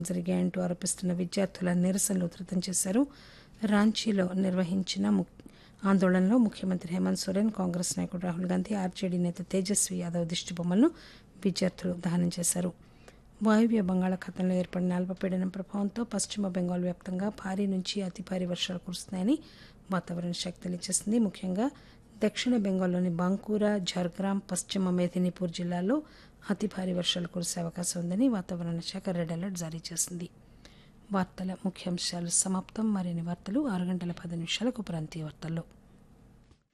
జరిగాయంటూ ఆరోపిస్తున్న విద్యార్థుల నిరసనలు ఉధృతం చేశారు రాంచీలో నిర్వహించిన ము- ఆందోళనలో ముఖ్యమంత్రి హేమంత్ సోరెన్ కాంగ్రెస్ నాయకుడు రాహుల్ గాంధీ ఆర్జేడీ నేత తేజస్వి యాదవ్ దిష్టిబొమ్మలను విద్యార్థులు దహనం చేశారు వాయువ్య బంగాళాఖాతంలో ఏర్పడిన అల్పపీడనం ప్రభావంతో పశ్చిమ బెంగాల్ వ్యాప్తంగా భారీ నుంచి అతి భారీ వర్షాలు కురుస్తున్నాయని వాతావరణ శాఖ తెలియజేసింది ముఖ్యంగా దక్షిణ బెంగాల్లోని బాంకూరా ఝార్గ్రామ్ పశ్చిమ మేదినీపూర్ జిల్లాల్లో అతి భారీ వర్షాలు కురిసే అవకాశం ఉందని వాతావరణ శాఖ రెడ్ అలర్ట్ జారీ చేసింది వార్తల ముఖ్యాంశాలు సమాప్తం మరిన్ని వార్తలు ఆరు గంటల పది నిమిషాలకు ప్రాంతీయ వార్తల్లో